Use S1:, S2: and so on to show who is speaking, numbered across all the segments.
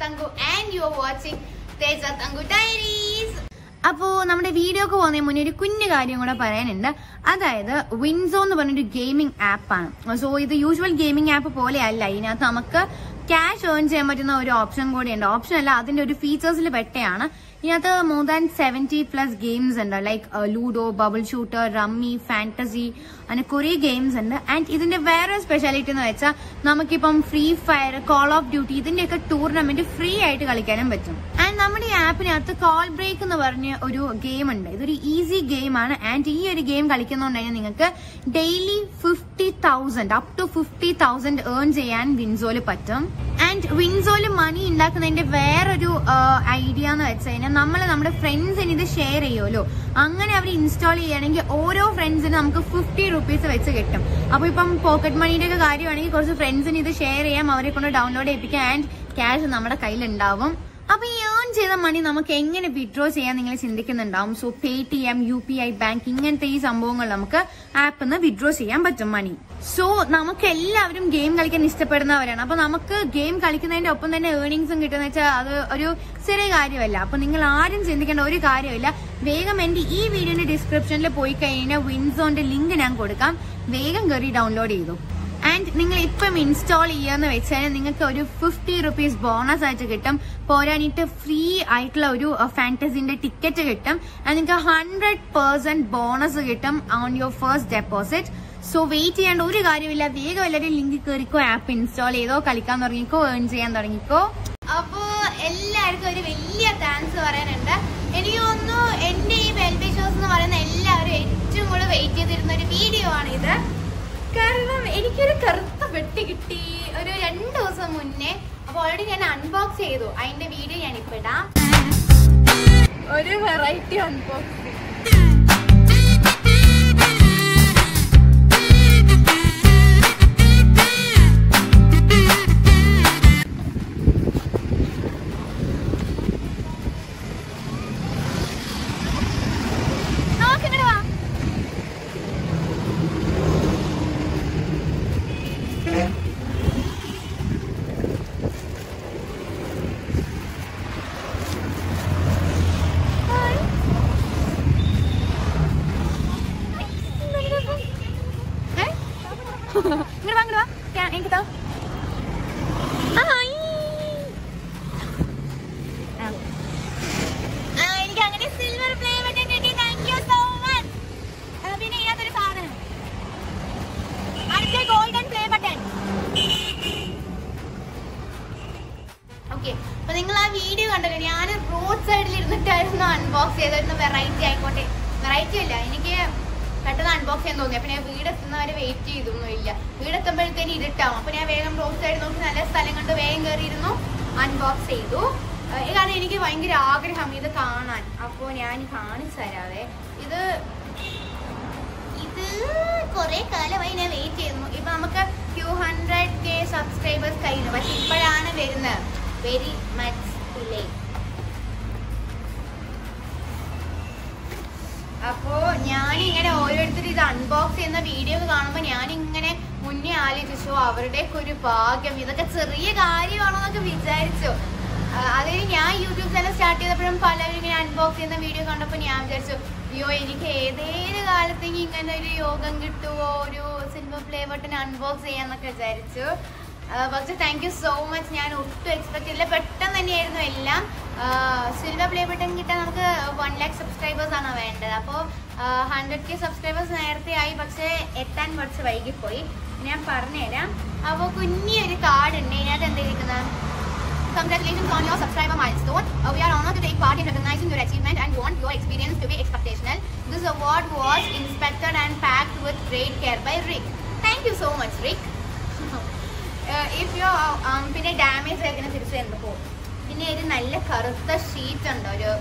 S1: Thanku and you are watching Teja Thangu diaries അപ്പോ നമ്മുടെ വീഡിയോക്ക് പോകുന്നതിന് മുന്നേ ഒരു കുഞ്ഞു കാര്യം കൂടെ പറയാനുണ്ട് അതായത് വിൻസോ എന്ന് പറഞ്ഞൊരു ഗെയിമിംഗ് ആപ്പാണ് സോ ഇത് യൂഷ്വൽ ഗെയിമിംഗ് ആപ്പ് പോലെയല്ല ഇതിനകത്ത് നമുക്ക് ക്യാഷ് ഏൺ ചെയ്യാൻ പറ്റുന്ന ഒരു ഓപ്ഷൻ കൂടിയുണ്ട് ഓപ്ഷൻ അല്ല അതിന്റെ ഒരു ഫീച്ചേഴ്സിൽ പെട്ടയാണ് ഇതിനകത്ത് more than seventy plus games ഉണ്ട് like ludo bubble shooter rummy fantasy അങ്ങനെ കുറെ ഗെയിംസ് ഉണ്ട് ആൻഡ് ഇതിന്റെ വേറെ സ്പെഷ്യാലിറ്റി എന്ന് വെച്ചാൽ നമുക്കിപ്പം Free Fire Call of Duty ഇതിന്റെയൊക്കെ ടൂർണമെന്റ് ഫ്രീ ആയിട്ട് കളിക്കാനും പറ്റും ആൻഡ് നമ്മുടെ ഈ ആപ്പിനകത്ത് കോൾ ബ്രേക്ക് എന്ന് പറഞ്ഞ ഒരു ഗെയിം ഉണ്ട് ഇതൊരു ഈസി ഗെയിം ആണ് ആൻഡ് ഈ ഒരു ഗെയിം കളിക്കുന്നതുകൊണ്ട് തന്നെ നിങ്ങൾക്ക് daily fifty thousand up to fifty thousand earn ചെയ്യാൻ വിൻസോല് പറ്റും ആൻഡ് വിൻസോല് മണി ഉണ്ടാക്കുന്നതിന്റെ വേറൊരു ഐഡിയ എന്ന് വെച്ച് കഴിഞ്ഞാൽ നമ്മൾ നമ്മുടെ ഫ്രണ്ട്സിന് ഇത് ഷെയർ ചെയ്യുമല്ലോ അങ്ങനെ അവർ ഇൻസ്റ്റാൾ ചെയ്യുകയാണെങ്കിൽ ഓരോ ഫ്രണ്ട്സിന് നമുക്ക് ഫിഫ്റ്റി റുപ്പീസ് വെച്ച് കിട്ടും അപ്പൊ ഇപ്പം പോക്കറ്റ് മണിയുടെ ഒക്കെ കാര്യമാണെങ്കിൽ കുറച്ച് ഫ്രണ്ട്സിന് ഇത് ഷെയർ ചെയ്യാം അവരെ കൊണ്ട് ഡൗൺലോഡ് ചെയ്യിപ്പിക്കാം ആൻഡ് ക്യാഷ് നമ്മുടെ കയ്യിലുണ്ടാവും അപ്പൊ ഈ ഏൺ ചെയ്ത മണി നമുക്ക് എങ്ങനെ വിഡ്രോ ചെയ്യാൻ നിങ്ങൾ ചിന്തിക്കുന്നുണ്ടാവും so Paytm U P I bank ഇങ്ങനത്തെ ഈ സംഭവങ്ങൾ നമുക്ക് ആപ്പിൽ നിന്ന് വിഡ്രോ ചെയ്യാൻ പറ്റും മണി സോ നമുക്ക് എല്ലാവരും ഗെയിം കളിക്കാൻ ഇഷ്ടപ്പെടുന്നവരാണ് അപ്പൊ നമുക്ക് ഗെയിം കളിക്കുന്നതിന്റെ ഒപ്പം തന്നെ ഏർണിങ്സും കിട്ടുന്ന വെച്ചാൽ അത് ഒരു ചെറിയ കാര്യമല്ല അപ്പൊ നിങ്ങൾ ആരും ചിന്തിക്കേണ്ട ഒരു കാര്യമില്ല വേഗം എന്റെ ഈ വീഡിയോന്റെ ഡിസ്ക്രിപ്ഷനിൽ പോയി കഴിഞ്ഞാൽ വിൻസോന്റെ ലിങ്ക് ഞാൻ കൊടുക്കാം വേഗം കയറി ഡൗൺലോഡ് ചെയ്തു ആൻഡ് നിങ്ങൾ ഇപ്പം ഇൻസ്റ്റാൾ ചെയ്യാന്ന് വെച്ചാൽ നിങ്ങൾക്ക് ഒരു ഫിഫ്റ്റി റുപ്പീസ് ബോണസ് ആയിട്ട് കിട്ടും പോരാനിട്ട് ഫ്രീ ആയിട്ടുള്ള ഒരു ഫാന്റസിന്റെ ടിക്കറ്റ് കിട്ടും ആൻഡ് നിങ്ങൾക്ക് ഹൺഡ്രഡ് പേഴ്സെന്റ് ബോണസ് കിട്ടും on your first deposit so wait ചെയ്യേണ്ട ഒരു കാര്യമില്ല വേഗം എല്ലാവരും ലിങ്കിൽ കയറിക്കോ ആപ്പ് ഇൻസ്റ്റാൾ ചെയ്തോ കളിക്കാൻ തുടങ്ങിക്കോ ഏൺ ചെയ്യാൻ തുടങ്ങിക്കോ അപ്പോ എല്ലാവർക്കും ഒരു വലിയ താങ്ക്സ് പറയാനുണ്ട് എനിക്ക് തോന്നുന്നു എന്റെ ഈ വെൽബി ഷോസ് എന്ന് പറയുന്ന എല്ലാവരും ഏറ്റവും കൂടുതൽ വെയിറ്റ് ചെയ്തിരുന്ന ഒരു വീഡിയോ ആണ് ഇത് കാരണം എനിക്കൊരു കറുത്ത പെട്ടി കിട്ടി ഒരു രണ്ട് ദിവസം മുന്നേ അപ്പൊ ഓൾറെഡി ഞാൻ അൺബോക്സ് ചെയ്തു അതിന്റെ വീഡിയോ ഞാൻ ഇപ്പൊ ഇടാം ഒരു വെറൈറ്റി അൺബോക്സിങ് നോക്കിങ്ങട് വാ ഹായ്. ഏ? ഇങ്ങട് വാ, ഇങ്ങട് വാ. ഞാൻ- എനിക്ക് താ. ഹായ്. ആ. ആ, എനിക്ക് അങ്ങനെ സിൽവർ പ്ലേ ബട്ടൺ കിട്ടി താങ്ക് യു സോ മച്ച് പിന്നെ ഇതിനകത്തൊരു സാധനം അടുത്ത ഗോൾഡൻ പ്ലേ ബട്ടൺ ഓക്കെ അപ്പൊ നിങ്ങൾ ആ വീഡിയോ കണ്ടല്ലോ ഞാൻ റോഡ് സൈഡിൽ ഇരുന്നിട്ടായിരുന്നു അൺബോക്സ് ചെയ്തിരുന്ന വെറൈറ്റി ആയിക്കോട്ടെ വെറൈറ്റി അല്ല എനിക്ക് പെട്ടെന്ന് അൺബോക്സ് ചെയ്യാൻ തോന്നി അപ്പൊ ഞാൻ വീടെത്തുന്നവരെ വെയിറ്റ് ചെയ്തൊന്നുമില്ല വീടെത്തുമ്പോഴത്തേന് ഇരുട്ടാവും അപ്പൊ ഞാൻ വേഗം റോഡ് സൈഡ് നോക്കി നല്ല സ്ഥലം കണ്ട് വേഗം കയറിയിരുന്നു അൺബോക്സ് ചെയ്തു ഏഹ് കാരണം എനിക്ക് ഭയങ്കര ആഗ്രഹം ഇത് കാണാൻ അപ്പോ ഞാൻ കാണിച്ചു തരാവേ ഇത് ഇത് കുറെ കാലമായി ഞാൻ വെയിറ്റ് ചെയ്യുന്നു ഇപ്പൊ നമുക്ക് ടു ഹൺഡ്രഡ് കെ സബ്സ്ക്രൈബേഴ്സ് കഴിഞ്ഞു പക്ഷെ ഇപ്പോഴാണ് വരുന്നത് വെരി മച്ച് ഡിലേ അപ്പോ ഞാൻ ഇങ്ങനെ ഓരോരുത്തർ ഇത് അൺബോക്സ് ചെയ്യുന്ന വീഡിയോ കാണുമ്പോൾ ഞാൻ ഇങ്ങനെ മുന്നേ ആലോചിച്ചു അവരുടെയൊക്കെ ഒരു ഭാഗ്യം ഇതൊക്കെ ചെറിയ കാര്യമാണോ എന്നൊക്കെ വിചാരിച്ചു ആ, അതിന് ഞാൻ യൂട്യൂബ് ചാനൽ സ്റ്റാർട്ട് ചെയ്തപ്പോഴും പലരും ഇങ്ങനെ അൺബോക്സ് ചെയ്യുന്ന വീഡിയോ കണ്ടപ്പോൾ ഞാൻ വിചാരിച്ചു അയ്യോ എനിക്ക് ഏതേത് കാലത്തേക്ക് ഇങ്ങനെ ഒരു യോഗം കിട്ടുമോ ഒരു സിൽവർ പ്ലേ ബട്ടൺ അൺബോക്സ് ചെയ്യാന്നൊക്കെ വിചാരിച്ചു ആ, പക്ഷെ താങ്ക് യു സോ മച്ച് ഞാൻ ഒട്ടും എക്സ്പെക്ട് ചെയ്തില്ല പെട്ടെന്ന് തന്നെയായിരുന്നു എല്ലാം സിൽവർ പ്ലേ ബട്ടൺ കിട്ടാൻ നമുക്ക് വൺ ലാക്ക് സബ്സ്ക്രൈബേഴ്സ് ആണ് വേണ്ടത് അപ്പോൾ ഹൺഡ്രഡ് കെ സബ്സ്ക്രൈബേഴ്സ് നേരത്തെ ആയി പക്ഷേ എത്താൻ കുറച്ച് വൈകിപ്പോയി ഞാൻ പറഞ്ഞുതരാം അപ്പോൾ കുഞ്ഞിയൊരു കാർഡ് ഉണ്ട് ഇതിനകത്ത് എന്തിരിക്കുന്നത് Congratulations on your subscriber milestone. Uh, we are honored to take part in recognizing your achievement and want your experience to be expectational. This award was inspected and packed with great care by Rick. Thank you so much, Rick. uh, if you um, പിന്നെ damage ആയിരിക്കുന്ന തിരിച്ചു വരുമ്പോൾ പിന്നെ ഒരു നല്ല കറുത്ത sheet ഉണ്ട് ഒരു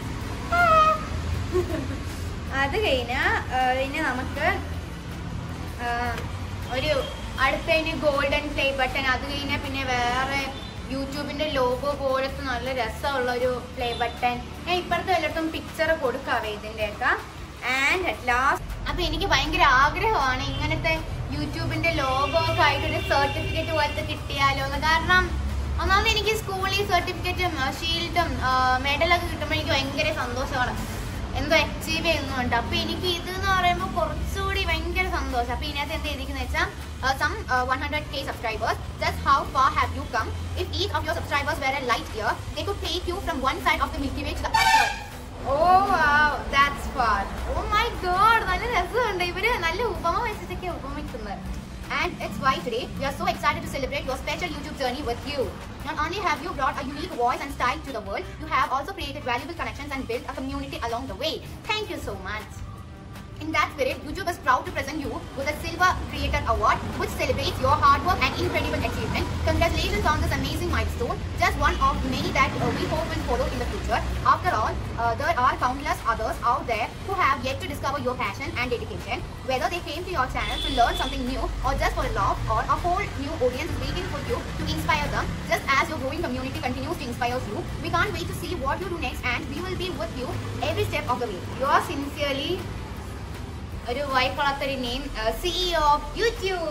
S1: അത് കഴിഞ്ഞാൽ പിന്നെ നമുക്ക് ആ, ഒരു അടുത്തതിന് ഗോൾഡൻ പ്ലേ ബട്ടൺ അത് കഴിഞ്ഞാൽ പിന്നെ വേറെ യൂട്യൂബിന്റെ ലോഗോ പോലത്തെ നല്ല രസമുള്ള ഒരു പ്ലേ ബട്ടൺ ഞാൻ ഇപ്പുറത്തെ എല്ലായിടത്തും പിക്ചർ കൊടുക്കാവേ ഇതിന്റെയൊക്കെ ആൻഡ് അറ്റ് ലാസ്റ്റ് അപ്പൊ എനിക്ക് ഭയങ്കര ആഗ്രഹമാണ് ഇങ്ങനത്തെ യൂട്യൂബിന്റെ ലോഗോ ഒക്കെ ആയിട്ട് ഒരു സർട്ടിഫിക്കറ്റ് പോലത്തെ കിട്ടിയാലോ എന്ന് കാരണം ഒന്നാമത് എനിക്ക് സ്കൂളിൽ സർട്ടിഫിക്കറ്റും ഷീൽഡും മെഡലൊക്കെ കിട്ടുമ്പോൾ എനിക്ക് ഭയങ്കര സന്തോഷമാണ് എന്തോ അച്ചീവ് ചെയ്യുന്നുണ്ട് അപ്പൊ എനിക്ക് ഇത് എന്ന് പറയുമ്പോൾ കുറച്ചുകൂടി ഭയങ്കര സന്തോഷം അപ്പൊ ഇതിനകത്ത് എന്ത് ചെയ്തിരിക്കുന്ന വെച്ചാൽ some one hundred K subscribers just how far have you come if each of your subscribers were a light year they could take you from one side of the Milky Way to the other oh that's far oh my God നല്ല രസമുണ്ട് ഇവര് നല്ല ഉപമ വെച്ചിട്ടൊക്കെ ഉപമിക്കുന്നത് And it's why today we are so excited to celebrate your special YouTube journey with you. Not only have you brought a unique voice and style to the world, you have also created valuable connections and built a community along the way. Thank you so much. In that spirit, YouTube is proud to present you with a Silver Creator Award, which celebrates your hard work and incredible achievement. Congratulations on this amazing milestone, just one of many that uh, we hope will follow in the future. After all, uh, there are countless others out there who have yet to discover your passion and dedication. Whether they came to your channel to learn something new, or just for a laugh, or a whole new audience is waiting for you to inspire them, just as your growing community continues to inspire you. We can't wait to see what you do next, and we will be with you every step of the way. Yours sincerely, ഒരു വൈഫളത്തൊരു name CEO of YouTube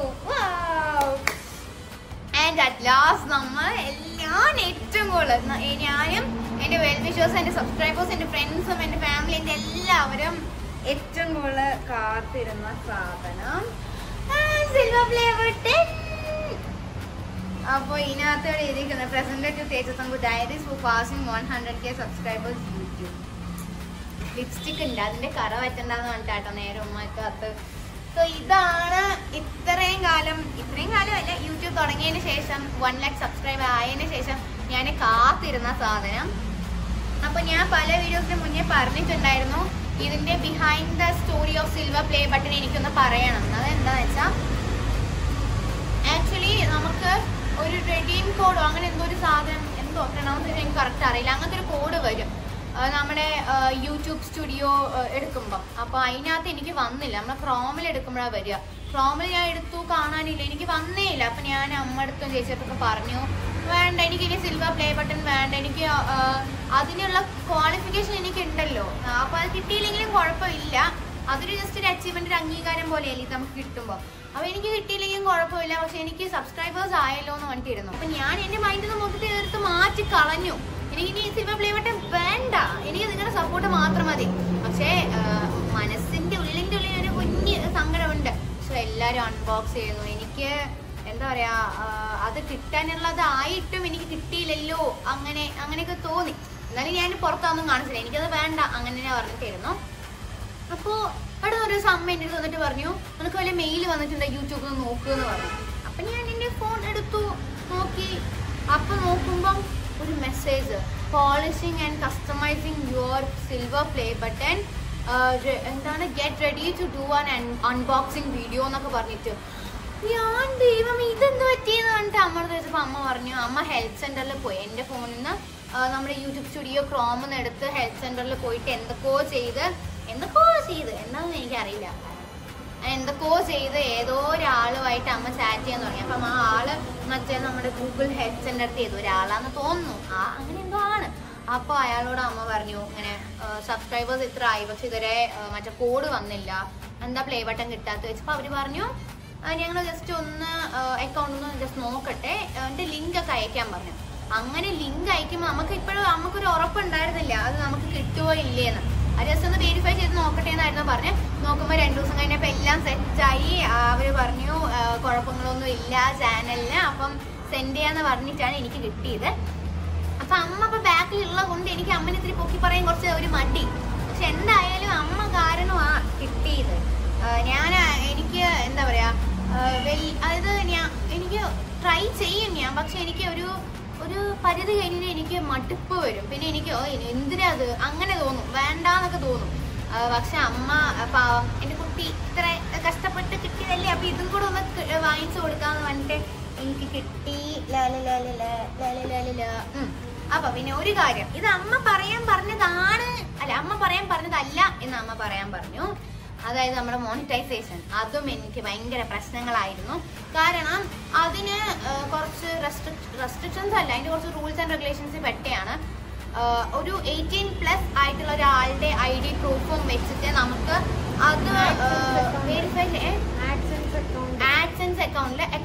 S1: and at last നമ്മൾ എല്ലാം ഏറ്റവും കൂടുതൽ ന- ഏ, ഞാനും എൻ്റെ വെൽ വിഷേഴ്സ് എൻ്റെ സബ്സ്ക്രൈബേഴ്സ് എൻ്റെ ഫ്രണ്ട്സും എൻ്റെ ഫാമിലി എൻ്റെ എല്ലാവരും ഏറ്റവും കൂടുതൽ കാത്തിരുന്ന സാധനം സിൽവർ ഫ്ലേവർ ടെൻ അപ്പോൾ ഇതിനകത്ത് എഴുതിയിരിക്കുന്നത് present to Tejasangu diaries for passing one hundred K subscribers YouTube lipstick ഉണ്ട് അതിന്റെ കറ പറ്റണ്ടെന്ന് പറഞ്ഞിട്ടാട്ടോ നേരെ ഉമ്മക്കകത്ത് സോ ഇതാണ് ഇത്രയും കാലം ഇത്രയും കാലം അല്ല യൂട്യൂബ് തുടങ്ങിയതിന് ശേഷം വൺ ലാക്ക് സബ്സ്ക്രൈബർ ആയതിനു ശേഷം ഞാൻ കാത്തിരുന്ന സാധനം അപ്പൊ ഞാൻ പല വീഡിയോസിന് മുന്നേ പറഞ്ഞിട്ടുണ്ടായിരുന്നു ഇതിന്റെ behind the story of silver play button എനിക്കൊന്ന് പറയണം അതെന്താന്ന് വെച്ചാൽ ആക്ച്വലി നമുക്ക് ഒരു റെഡീം കോഡോ അങ്ങനെ എന്തോ ഒരു സാധനം എന്തോ പ്രൊണൗൺസ് എനിക്ക് കറക്റ്റ് അറിയില്ല അങ്ങനത്തെ ഒരു കോഡ് വരും ആ, നമ്മുടെ യൂട്യൂബ് സ്റ്റുഡിയോ എടുക്കുമ്പം അപ്പോൾ അതിനകത്ത് എനിക്ക് വന്നില്ല നമ്മുടെ ക്രോമിൽ എടുക്കുമ്പോഴാണ് വരിക ക്രോമിൽ ഞാൻ എടുത്തു കാണാനില്ല എനിക്ക് വന്നേ ഇല്ല അപ്പം ഞാൻ അമ്മ അടുത്തും ചേച്ചിയൊക്കെ പറഞ്ഞു വേണ്ട എനിക്ക് ഇനി സിൽവർ പ്ലേ ബട്ടൺ വേണ്ട എനിക്ക് ആ, അതിനുള്ള ക്വാളിഫിക്കേഷൻ എനിക്ക് ഉണ്ടല്ലോ അപ്പോൾ അത് കിട്ടിയില്ലെങ്കിലും കുഴപ്പമില്ല അതൊരു ജസ്റ്റ് ഒരു അച്ചീവ്മെന്റ് ഒരു അംഗീകാരം പോലെയല്ലേ ഇത് നമുക്ക് കിട്ടുമ്പോൾ അപ്പൊ എനിക്ക് കിട്ടിയില്ലെങ്കിലും കുഴപ്പമില്ല പക്ഷെ എനിക്ക് സബ്സ്ക്രൈബേഴ്സ് ആയല്ലോ എന്ന് പറഞ്ഞിട്ടിരുന്നു അപ്പൊ ഞാൻ എന്റെ മൈൻഡിൽ നിന്ന് മൊത്തത്തിൽ എടുത്ത് മാറ്റി കളഞ്ഞു എനിക്ക് ഇനി സിൽവർ പ്ലേ ബട്ടൺ വേണ്ട എനിക്ക് നിങ്ങളുടെ സപ്പോർട്ട് മാത്രം മതി പക്ഷേ ആ, മനസ്സിന്റെ ഉള്ളിന്റെ ഉള്ളിൽ ഒരു കുഞ്ഞ് സങ്കടമുണ്ട് പക്ഷെ എല്ലാരും അൺബോക്സ് ചെയ്യുന്നു എനിക്ക് എന്താ പറയാ ആ, അത് കിട്ടാനുള്ളതായിട്ടും എനിക്ക് കിട്ടിയില്ലല്ലോ അങ്ങനെ അങ്ങനെയൊക്കെ തോന്നി എന്നാലും ഞാൻ പുറത്തൊന്നും കാണിച്ചില്ല എനിക്കത് വേണ്ട അങ്ങനെ ഞാൻ പറഞ്ഞിട്ടായിരുന്നു അപ്പോ അവിടെ ഒരു ദിവസം അമ്മ എൻ്റെ അടുത്ത് വന്നിട്ട് പറഞ്ഞു നിനക്ക് വല്ല മെയിൽ വന്നിട്ടുണ്ട് യൂട്യൂബിൽ നിന്ന് നോക്കുക എന്ന് പറഞ്ഞു അപ്പൊ ഞാൻ എൻ്റെ ഫോൺ എടുത്തു നോക്കി അപ്പൊ നോക്കുമ്പം ഒരു message polishing and customising your silver play button എന്താണ് get ready to do an unboxing video എന്നൊക്കെ പറഞ്ഞിട്ട് ഞാൻ ദൈവം ഇതെന്ത് പറ്റിയെന്ന് പറഞ്ഞിട്ട് അമ്മയോട് ചോദിച്ചപ്പോൾ അമ്മ പറഞ്ഞു അമ്മ ഹെൽത്ത് സെന്ററിൽ പോയി എൻ്റെ ഫോണിൽ നിന്ന് ആ, നമ്മുടെ യൂട്യൂബ് സ്റ്റുഡിയോ ക്രോമിൽ നിന്ന് എടുത്ത് ഹെൽത്ത് സെന്ററിൽ പോയിട്ട് എന്തൊക്കെയോ ചെയ്ത് എന്തൊക്കെയോ ചെയ്ത് എന്താണെന്ന് എനിക്കറിയില്ല എന്തൊക്കെയോ ചെയ്ത് ഏതോ ഒരാളുമായിട്ട് അമ്മ ചാറ്റ് ചെയ്യാൻ തുടങ്ങി അപ്പം ആ ആള് മറ്റേ നമ്മുടെ ഗൂഗിൾ ഹെൽത്ത് സെന്ററിൽ ചെയ്ത ഒരാളാന്ന് തോന്നുന്നു ആ അങ്ങനെ എന്തോ ആണ് അപ്പൊ അയാളോട് അമ്മ പറഞ്ഞു ഇങ്ങനെ സബ്സ്ക്രൈബേഴ്സ് ഇത്ര ആയി പക്ഷെ ഇതുവരെ ആ, മറ്റേ കോഡ് വന്നില്ല എന്താ പ്ലേ ബട്ടൺ കിട്ടാത്ത വെച്ചപ്പോ അവര് പറഞ്ഞു ഞങ്ങൾ ജസ്റ്റ് ഒന്ന് അക്കൗണ്ട് ഒന്ന് ജസ്റ്റ് നോക്കട്ടെ എന്റെ ലിങ്ക് ഒക്കെ അയക്കാൻ പറഞ്ഞു അങ്ങനെ ലിങ്ക് അയക്കുമ്പോൾ നമുക്ക് ഇപ്പോഴും നമുക്കൊരു ഉറപ്പുണ്ടായിരുന്നില്ല അത് നമുക്ക് കിട്ടുമോ ഇല്ലേന്ന് അത് ജസ്റ്റ് ഒന്ന് വെരിഫൈ ചെയ്ത് നോക്കട്ടെ എന്നായിരുന്നു പറഞ്ഞ് നോക്കുമ്പോൾ രണ്ടു ദിവസം കഴിഞ്ഞപ്പോൾ എല്ലാം സെറ്റായി അവർ പറഞ്ഞു ആ, കുഴപ്പങ്ങളൊന്നും ഇല്ല ചാനലിന് അപ്പം സെൻഡ് ചെയ്യാന്ന് പറഞ്ഞിട്ടാണ് എനിക്ക് കിട്ടിയത് അപ്പൊ അമ്മ ഇപ്പൊ ബാക്കിലുള്ള കൊണ്ട് എനിക്ക് അമ്മനെ ഇത്തിരി പൊക്കി പറയാൻ കുറച്ച് ഒരു മടി പക്ഷെ എന്തായാലും അമ്മ കാരണമാ കിട്ടിയത് ഞാൻ എനിക്ക് എന്താ പറയാ ആ, വെൽ- അതായത് ഞാൻ എനിക്ക് ട്രൈ ചെയ്യും ഞാൻ പക്ഷെ എനിക്ക് ഒരു ഒരു പരിധി കഴിഞ്ഞ് എനിക്ക് മടുപ്പ് വരും പിന്നെ എനിക്ക് ഓ, ഇനി എന്തിനാ അത് അങ്ങനെ തോന്നും വേണ്ടാന്നൊക്കെ തോന്നും ആ, പക്ഷെ അമ്മ ആ, പാവം എന്റെ കുട്ടി ഇത്ര കഷ്ടപ്പെട്ട് കിട്ടിയതല്ലേ അപ്പൊ ഇതും കൂടെ ഒന്ന് ക- വാങ്ങിച്ചു കൊടുക്കാന്ന് പറഞ്ഞിട്ട് എനിക്ക് കിട്ടി ലാല ലാല ലാ, ലാല ലാല ലാ. ഉം. അപ്പൊ പിന്നെ ഒരു കാര്യം ഇത് അമ്മ പറയാൻ പറഞ്ഞതാണ് അല്ല അമ്മ പറയാൻ പറഞ്ഞതല്ല എന്ന് അമ്മ പറയാൻ പറഞ്ഞു അതായത് നമ്മുടെ മോണിറ്റൈസേഷൻ അതും എനിക്ക് ഭയങ്കര പ്രശ്നങ്ങളായിരുന്നു കാരണം അതിന് ആ, കുറച്ച് റെസ്ട്രിക്ഷൻസ് അല്ല അതിന്റെ കുറച്ച് റൂൾസ് ആൻഡ് റെഗുലേഷൻസ് പെട്ടയാണ് ആ, ഒരു എയ്റ്റീൻ പ്ലസ് ആയിട്ടുള്ള ഒരാളുടെ ഐ ഡി പ്രൂഫും വെച്ചിട്ട് നമുക്ക് അത് വെരിഫൈ
S2: ആഡ്സൻസ് അക്കൗണ്ട്
S1: ആഡ്സെൻസ് അക്കൗണ്ടിൽ അക്കൗണ്ട് ക്രിയേറ്റ്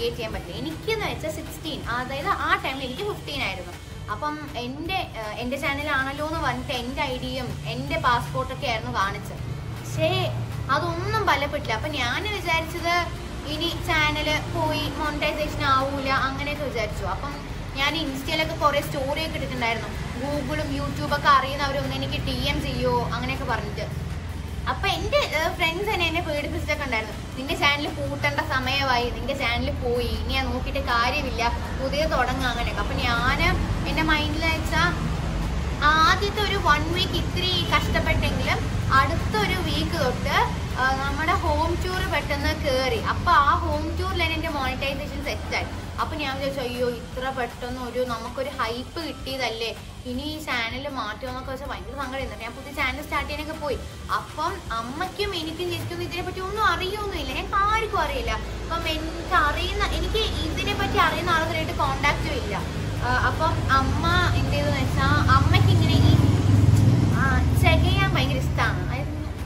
S1: ക്രിയേറ്റ് ചെയ്യാൻ പറ്റില്ല എനിക്കെന്ന് വെച്ചാൽ സിക്സ്റ്റീൻ അതായത് ആ ടൈമിൽ എനിക്ക് ഫിഫ്റ്റീൻ ആയിരുന്നു അപ്പം എൻ്റെ ഏഹ്, എൻ്റെ ചാനലാണല്ലോ എന്ന് പറഞ്ഞിട്ട് എൻ്റെ ഐ ഡിയും എൻ്റെ പാസ്പോർട്ടൊക്കെ ആയിരുന്നു കാണിച്ചത് പക്ഷേ അതൊന്നും ഫലപ്പെട്ടില്ല അപ്പം ഞാൻ വിചാരിച്ചത് ഇനി ചാനല് പോയി മോണിറ്റൈസേഷൻ ആവൂല അങ്ങനെയൊക്കെ വിചാരിച്ചു അപ്പം ഞാൻ ഇൻസ്റ്റയിലൊക്കെ കുറേ സ്റ്റോറി ഒക്കെ ഇട്ടിട്ടുണ്ടായിരുന്നു ഗൂഗിളും യൂട്യൂബൊക്കെ അറിയുന്നവരൊന്ന് എനിക്ക് ടി എം ചെയ്യോ അങ്ങനെയൊക്കെ പറഞ്ഞിട്ട് അപ്പൊ എന്റെ ഫ്രണ്ട്സ് തന്നെ എന്നെ പേടിപ്പിച്ചിട്ടൊക്കെ ഉണ്ടായിരുന്നു നിന്റെ ചാനൽ കൂട്ടേണ്ട സമയമായി നിന്റെ ചാനൽ പോയി ഇനി ഞാൻ നോക്കിയിട്ട് കാര്യമില്ല പുതിയ തുടങ്ങുക അങ്ങനെയൊക്കെ അപ്പൊ ഞാൻ എന്റെ മൈൻഡിൽ വെച്ചാൽ ആദ്യത്തെ ഒരു വൺ വീക്ക് ഇത്തിരി കഷ്ടപ്പെട്ടെങ്കിലും അടുത്ത ഒരു വീക്ക് തൊട്ട് ആ, നമ്മുടെ ഹോം ടൂർ പെട്ടെന്ന് കയറി അപ്പൊ ആ ഹോം ടൂറിൽ തന്നെ എന്റെ മോണിറ്റൈസേഷൻ സെറ്റായി അപ്പൊ ഞാൻ വിചാരിച്ചു അയ്യോ ഇത്ര പെട്ടെന്ന് ഒരു നമുക്കൊരു ഹൈപ്പ് കിട്ടിയതല്ലേ ഇനി ഈ ചാനൽ മാറ്റുമെന്നൊക്കെ വെച്ചാൽ ഭയങ്കര സങ്കടം ഞാൻ പുതിയ ചാനൽ സ്റ്റാർട്ട് ചെയ്യാനൊക്കെ പോയി അപ്പം അമ്മയ്ക്കും എനിക്കും ശരിക്കും ഇതിനെ പറ്റി ഒന്നും അറിയൊന്നുമില്ല ഞങ്ങൾക്ക് ആർക്കും അറിയില്ല അപ്പം എനിക്ക് അറിയുന്ന എനിക്ക് ഇതിനെ പറ്റി അറിയുന്ന ആളുകളായിട്ട് കോണ്ടാക്റ്റും ഇല്ല ആ, അപ്പം അമ്മ എന്ത് ചെയ്തെന്ന് വെച്ചാൽ അമ്മയ്ക്ക് ഇങ്ങനെ ഈ ആ, ചെകയാൻ ഭയങ്കര ഇഷ്ടമാണ് അതായത്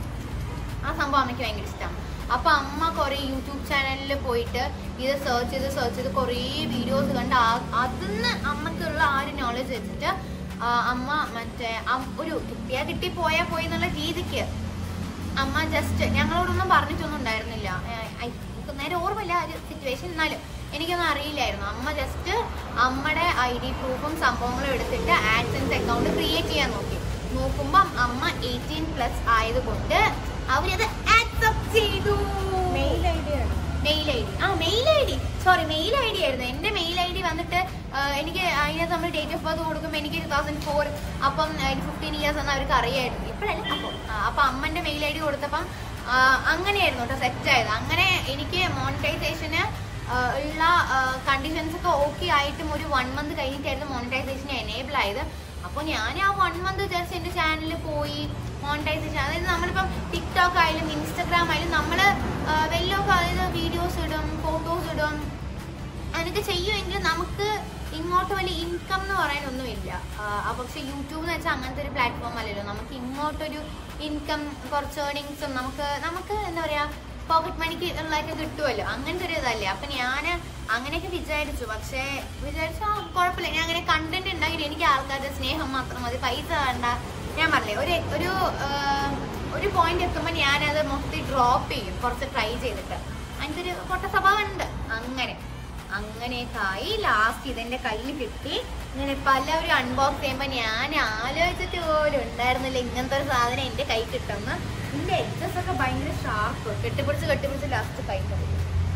S1: ആ സംഭവം അമ്മയ്ക്ക് ഭയങ്കര ഇഷ്ടമാണ് അപ്പൊ അമ്മ കുറെ യൂട്യൂബ് ചാനലിൽ പോയിട്ട് ഇത് സെർച്ച് ചെയ്ത് സെർച്ച് ചെയ്ത് കുറേ വീഡിയോസ് കണ്ട് ആ- അതിന്ന് അമ്മക്കുള്ള ആ ഒരു നോളജ് വെച്ചിട്ട് ആ, അമ്മ മറ്റേ അം- ഒരു കിട്ടിയാ കിട്ടി പോയാ പോയി എന്നുള്ള രീതിക്ക് അമ്മ ജസ്റ്റ് ഞങ്ങളോടൊന്നും പറഞ്ഞിട്ടൊന്നും ഉണ്ടായിരുന്നില്ല ഏഹ് ഐ- എനിക്ക് നേരെ ഓർമ്മയില്ല ആ ഒരു സിറ്റുവേഷൻ എന്നാലും എനിക്കൊന്നും അറിയില്ലായിരുന്നു അമ്മ ജസ്റ്റ് അമ്മയുടെ ഐ ഡി പ്രൂഫും സംഭവങ്ങളും എടുത്തിട്ട് ആഡ്സൻസ് അക്കൗണ്ട് ക്രിയേറ്റ് ചെയ്യാൻ നോക്കി നോക്കുമ്പം അമ്മ എയ്റ്റീൻ പ്ലസ് ആയതുകൊണ്ട് അവരത് ആക്സെപ്റ്റ് ചെയ്തു
S2: മെയിൽ ഐ ഡി ആണ്
S1: മെയിൽ ഐ ഡി ആ mail I D sorry mail I D ആയിരുന്നു എന്റെ മെയിൽ ഐ ഡി വന്നിട്ട് ആ, എനിക്ക് അതിനകത്ത് നമ്മൾ ഡേറ്റ് ഓഫ് ബർത്ത് കൊടുക്കുമ്പോൾ എനിക്ക് ടു തൗസൻഡ് ഫോർ അപ്പം ഫിഫ്റ്റീൻ ഇയേഴ്സ് എന്ന് അവർക്ക് അറിയായിരുന്നു ഇപ്പോഴല്ല അപ്പം ആ, അപ്പം അമ്മന്റെ മെയിൽ ഐ ഡി കൊടുത്തപ്പം ആ, അങ്ങനെയായിരുന്നു കേട്ടോ സെറ്റ് ആയത് അങ്ങനെ എനിക്ക് മോണിറ്റൈസേഷന് ഉള്ള കണ്ടീഷൻസ് ഒക്കെ ഓക്കെ ആയിട്ടും ഒരു വൺ മന്ത് കഴിഞ്ഞിട്ടായിരുന്നു മോണിറ്റൈസേഷൻ എനേബിൾ ആയത് അപ്പോൾ ഞാൻ ആ വൺ മന്ത് ജസ്റ്റ് എൻ്റെ ചാനലിൽ പോയി മോണിറ്റൈസേഷൻ അതായത് നമ്മളിപ്പം ടിക്ടോക്ക് ആയാലും ഇൻസ്റ്റഗ്രാം ആയാലും നമ്മൾ വല്ലതൊക്കെ അതായത് വീഡിയോസ് ഇടും ഫോട്ടോസ് ഇടും അതൊക്കെ ചെയ്യുമെങ്കിൽ നമുക്ക് ഇങ്ങോട്ട് വലിയ ഇൻകം എന്ന് പറയാനൊന്നുമില്ല ആ, പക്ഷെ യൂട്യൂബ് എന്ന് വെച്ചാൽ അങ്ങനത്തെ ഒരു പ്ലാറ്റ്ഫോം അല്ലല്ലോ നമുക്ക് ഇങ്ങോട്ടൊരു ഇൻകം കുറച്ച് ഏർണിങ്സും നമുക്ക് നമുക്ക് എന്താ പറയാ പോക്കറ്റ് മണിക്ക് ഉള്ളതൊക്കെ കിട്ടുമല്ലോ അങ്ങനത്തെ ഒരു ഇതല്ലേ അപ്പൊ ഞാൻ അങ്ങനെയൊക്കെ വിചാരിച്ചു പക്ഷേ വിചാരിച്ചു ആ കുഴപ്പമില്ല ഞാൻ അങ്ങനെ കണ്ടന്റ് ഉണ്ടെങ്കിൽ എനിക്ക് ആൾക്കാരുടെ സ്നേഹം മാത്രം മതി പൈസ വേണ്ട ഞാൻ പറഞ്ഞില്ലേ ഒരു ഒരു ആ, ഒരു പോയിന്റ് എത്തുമ്പോൾ ഞാനത് മൊത്തത്തിൽ ഡ്രോപ്പ് ചെയ്യും കുറച്ച് ട്രൈ ചെയ്തിട്ട് അതിൻ്റെ ഒരു പൊട്ട സ്വഭാവം ഉണ്ട് അങ്ങനെ അങ്ങനെയൊക്കെ ആയി ലാസ്റ്റ് ഇതെന്റെ കയ്യിൽ കിട്ടി ഇങ്ങനെ പലവരും അൺബോക്സ് ചെയ്യുമ്പോൾ ഞാൻ ആലോചിച്ചിട്ട് പോലും ഉണ്ടായിരുന്നില്ല ഇങ്ങനത്തെ ഒരു സാധനം എന്റെ കൈ കിട്ടുമെന്ന് ഇതിന്റെ എഡ്ജസ് ഒക്കെ ഭയങ്കര ഷാർപ്പ് കെട്ടിപ്പിടിച്ച് കെട്ടിപ്പിടിച്ച് ലാസ്റ്റ് കൈ കിട്ടും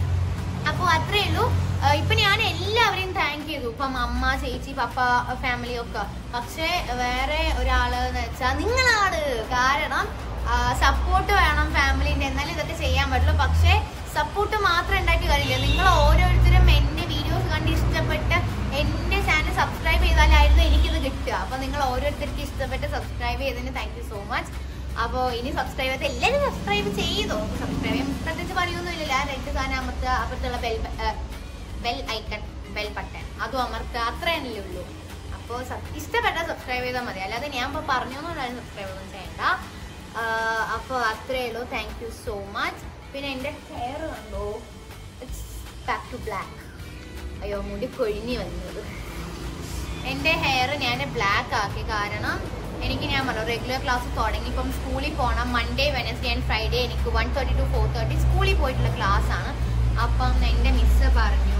S1: അപ്പോൾ അത്രേ ഉള്ളൂ ആ, ഇപ്പൊ ഞാൻ എല്ലാവരെയും താങ്ക് ചെയ്തു ഇപ്പം അമ്മ ചേച്ചി പപ്പ ഫാമിലി ഒക്കെ പക്ഷേ വേറെ ഒരാള് എന്ന് വെച്ചാൽ നിങ്ങളാണ് കാരണം സപ്പോർട്ട് വേണം ഫാമിലിന്റെ എന്നാലും ഇതൊക്കെ ചെയ്യാൻ പറ്റുള്ളൂ പക്ഷേ സപ്പോർട്ട് മാത്രം ഉണ്ടാക്കി കാര്യമില്ല നിങ്ങൾ ഓരോരുത്തരും എന്റെ വീഡിയോസ് കണ്ട് ഇഷ്ടപ്പെട്ട് എന്റെ ചാനൽ സബ്സ്ക്രൈബ് ചെയ്താലായിരുന്നു എനിക്കിത് കിട്ടുക അപ്പൊ നിങ്ങൾ ഓരോരുത്തർക്ക് ഇഷ്ടപ്പെട്ട് സബ്സ്ക്രൈബ് ചെയ്തതിന് താങ്ക് യു സോ മച്ച് അപ്പോൾ ഇനി സബ്സ്ക്രൈബ് ചെയ്ത് എല്ലാവരും സബ്സ്ക്രൈബ് ചെയ്തോ സബ്സ്ക്രൈബ് ചെയ്യാൻ പ്രത്യേകിച്ച് പറയൊന്നുമില്ല ആ റെഡ് സാധനം അമർത്തുക അപ്പുറത്തുള്ള bell bell icon bell button അതും അമർത്തുക അത്രയല്ലേ ഉള്ളൂ അപ്പോൾ ഇഷ്ടപ്പെട്ട സബ്സ്ക്രൈബ് ചെയ്താൽ മതി അല്ലാതെ ഞാൻ ഇപ്പോൾ പറഞ്ഞൊന്നും സബ്സ്ക്രൈബ് ഒന്നും ചെയ്യണ്ട അപ്പോൾ അത്രയേ ഉള്ളൂ താങ്ക് യു സോ മച്ച് പിന്നെ എൻ്റെ ഹെയർ കണ്ടോ ഇറ്റ്സ് ബാക്ക് ടു ബ്ലാക്ക് അയ്യോ മുടി കൊഴിഞ്ഞു വന്നത് എൻ്റെ ഹെയർ ഞാൻ ബ്ലാക്ക് ആക്കി കാരണം എനിക്ക് ഞാൻ പറഞ്ഞു റെഗുലർ ക്ലാസ് തുടങ്ങി ഇപ്പം സ്കൂളിൽ പോകണം മൺഡേ വെനസ്ഡേ ആൻഡ് ഫ്രൈഡേ എനിക്ക് one thirty to four thirty സ്കൂളിൽ പോയിട്ടുള്ള ക്ലാസ് ആണ് അപ്പം എൻ്റെ മിസ്സ് പറഞ്ഞു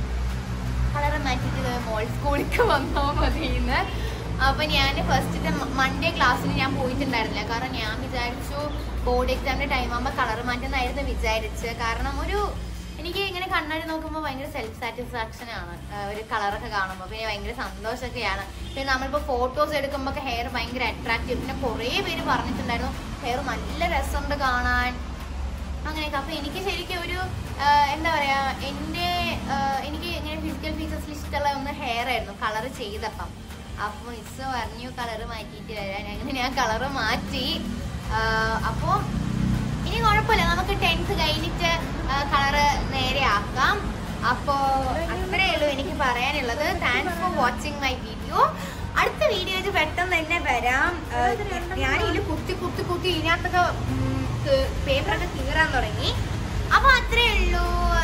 S1: കളർ മാറ്റിയിട്ട് മോൾ സ്കൂളിലേക്ക് വന്നാൽ മതി എന്ന് അപ്പൊ ഞാൻ ഫസ്റ്റ് മൺഡേ ക്ലാസ്സിന് ഞാൻ പോയിട്ടുണ്ടായിരുന്നില്ല കാരണം ഞാൻ വിചാരിച്ചു ബോർഡ് എക്സാമിന്റെ ടൈം ആകുമ്പോൾ കളർ മാറ്റുന്നായിരുന്നു വിചാരിച്ച് കാരണം ഒരു എനിക്ക് ഇങ്ങനെ കണ്ണാടി നോക്കുമ്പോൾ ഭയങ്കര സെൽഫ് സാറ്റിസ്ഫാക്ഷൻ ആണ് ആ, ഒരു കളറൊക്കെ കാണുമ്പോൾ പിന്നെ ഭയങ്കര സന്തോഷമൊക്കെയാണ് പിന്നെ നമ്മളിപ്പോൾ ഫോട്ടോസ് എടുക്കുമ്പോൾ ഹെയർ ഭയങ്കര അട്രാക്റ്റീവ് പിന്നെ കുറേ പേര് പറഞ്ഞിട്ടുണ്ടായിരുന്നു ഹെയർ നല്ല രസമുണ്ട് കാണാൻ അങ്ങനെയൊക്കെ അപ്പൊ എനിക്ക് ശരിക്കും ഒരു ആ, എന്താ പറയാ എന്റെ ആ, എനിക്ക് ഇങ്ങനെ ഫിസിക്കൽ ഫീച്ചേഴ്സിൽ ഇഷ്ടമുള്ള ഒന്ന് ഹെയർ ആയിരുന്നു കളർ ചെയ്തപ്പം അപ്പൊ മിസ് പറഞ്ഞു കളർ മാറ്റിയിട്ട് വരാൻ അങ്ങനെ ഞാൻ കളർ മാറ്റി ആ, അപ്പൊ ഇനി കുഴപ്പമില്ല നമുക്ക് ടെൻത്ത് കഴിഞ്ഞിട്ട് കളറ് നേരെ ആക്കാം അപ്പോ അത്രേ ഉള്ളൂ എനിക്ക് പറയാനുള്ളത് thanks for watching my video അടുത്ത വീഡിയോയിൽ പെട്ടെന്ന് തന്നെ വരാം ഞാൻ ഇതിൽ കുത്തി കുത്തി കുത്തി ഇതിനകത്തൊക്കെ പേപ്പറൊക്കെ കീറാൻ തുടങ്ങി അപ്പൊ അത്രേ ഉള്ളൂ എല്ലാവരും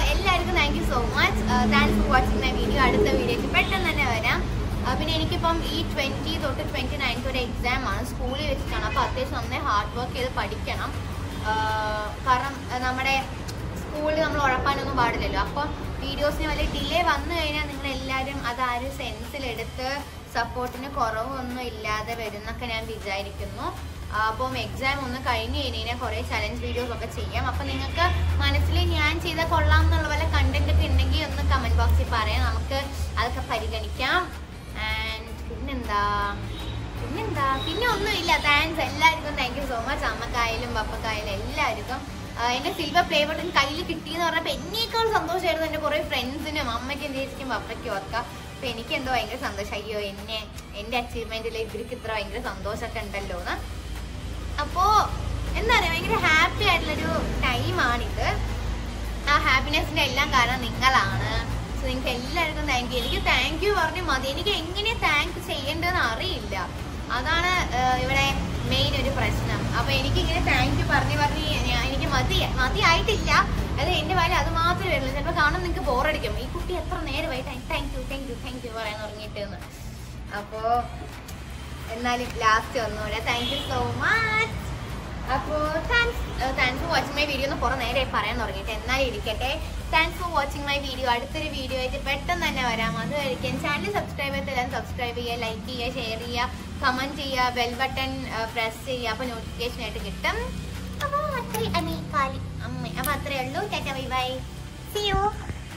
S1: എല്ലാവർക്കും thank you so much thanks for watching my video അടുത്ത വീഡിയോക്ക് പെട്ടെന്ന് തന്നെ വരാം ആ, പിന്നെ എനിക്കിപ്പം ഈ ട്വൻറ്റി തൊട്ട് ട്വൻറ്റി നയൻത്ത് വരെ എക്സാം ആണ് സ്കൂളിൽ വെച്ചിട്ടാണ് അപ്പോൾ അത്യാവശ്യം നന്നായി ഹാർഡ് വർക്ക് ചെയ്ത് പഠിക്കണം ആ, കാരണം ആ, നമ്മുടെ സ്കൂളിൽ നമ്മൾ ഉഴപ്പാനൊന്നും പാടില്ലല്ലോ അപ്പോൾ വീഡിയോസിന് വലിയ ഡിലേ വന്നു കഴിഞ്ഞാൽ നിങ്ങൾ എല്ലാവരും അത് ആ ഒരു സെൻസിലെടുത്ത് സപ്പോർട്ടിന് കുറവൊന്നും ഇല്ലാതെ വരുന്നൊക്കെ ഞാൻ വിചാരിക്കുന്നു ആ, അപ്പം എക്സാം ഒന്ന് കഴിഞ്ഞ് കഴിഞ്ഞാൽ കുറേ ചലഞ്ച് വീഡിയോസ് ഒക്കെ ചെയ്യാം അപ്പം നിങ്ങൾക്ക് മനസ്സിൽ ഞാൻ ചെയ്ത കൊള്ളാം എന്നുള്ള വല്ല കണ്ടന്റ് ഒക്കെ ഉണ്ടെങ്കിൽ ഒന്ന് കമന്റ് ബോക്സിൽ പറയാം നമുക്ക് അതൊക്കെ പരിഗണിക്കാം ആൻഡ് പിന്നെന്താ പിന്നെന്താ പിന്നെ ഒന്നുമില്ല താങ്ക്സ് എല്ലാവർക്കും താങ്ക് യു സോ മച്ച് അമ്മക്കായാലും പപ്പക്കായാലും എല്ലാവർക്കും ആ, എന്റെ സിൽവർ പ്ലേ ബട്ടൺ കയ്യിൽ കിട്ടിയെന്ന് പറഞ്ഞപ്പോൾ എന്നേക്കാൾ സന്തോഷമായിരുന്നു എൻ്റെ കുറേ ഫ്രണ്ട്സിനും അമ്മയ്ക്കും ചേച്ചിക്കും പപ്പയ്ക്കും ഒക്കെ അപ്പൊ എനിക്ക് എന്തോ ഭയങ്കര സന്തോഷം അയ്യോ എന്നെ എൻ്റെ അച്ചീവ്മെന്റിൽ ഇവർക്ക് ഇത്ര ഭയങ്കര സന്തോഷമൊക്കെ ഉണ്ടല്ലോ എന്ന് അപ്പോ എന്താ പറയാ ഭയങ്കര ഹാപ്പി ആയിട്ടുള്ളൊരു ടൈമാണിത് ആ ഹാപ്പിനെസിന്റെ എല്ലാം കാരണം നിങ്ങളാണ് സോ നിങ്ങൾക്ക് എല്ലാവർക്കും താങ്ക് യു എനിക്ക് താങ്ക് യു പറഞ്ഞു മതി എനിക്ക് എങ്ങനെ താങ്ക് ചെയ്യേണ്ടതെന്ന് അറിയില്ല അതാണ് ആ, ഇവിടെ മെയിൻ ഒരു പ്രശ്നം അപ്പൊ എനിക്ക് ഇങ്ങനെ താങ്ക് യു പറഞ്ഞു പറഞ്ഞ് ഞാൻ- എനിക്ക് മതി മതിയായിട്ടില്ല അത് എന്റെ വായിൽ അത് മാത്രമേ വരുള്ളൂ ചിലപ്പോൾ കാണുമ്പോൾ നിങ്ങൾക്ക് ബോറടിക്കും ഈ കുട്ടി എത്ര നേരമായി thank you thank you thank you പറയാൻ തുടങ്ങിയിട്ട് എന്ന് അപ്പോ എന്നാലും ലാസ്റ്റ് ഒന്നുകൂടെ താങ്ക് യു സോ മച്ച് അപ്പോൾ thanks thanks for watching my video എന്ന് കുറേ നേരെ പറയാൻ തുടങ്ങിയിട്ട് എന്നാലും ഇരിക്കട്ടെ thanks for watching my video അടുത്തൊരു വീഡിയോ ആയിട്ട് പെട്ടെന്ന് തന്നെ വരാം അത് കഴിക്കാൻ ചാനൽ സബ്സ്ക്രൈബ് ചെയ്തെല്ലാം സബ്സ്ക്രൈബ് ചെയ്യുക ലൈക്ക് ചെയ്യുക ഷെയർ ചെയ്യുക കമൻറ്റ് ചെയ്യുക ബെൽ ബട്ടൺ പ്രസ് ചെയ്യുക അപ്പോൾ നോട്ടിഫിക്കേഷൻ ആയിട്ട് കിട്ടും അപ്പോൾ അത്രയും അമ്മ കാലി അമ്മ അപ്പോൾ അത്രയേ ഉള്ളൂ tata bye bye see U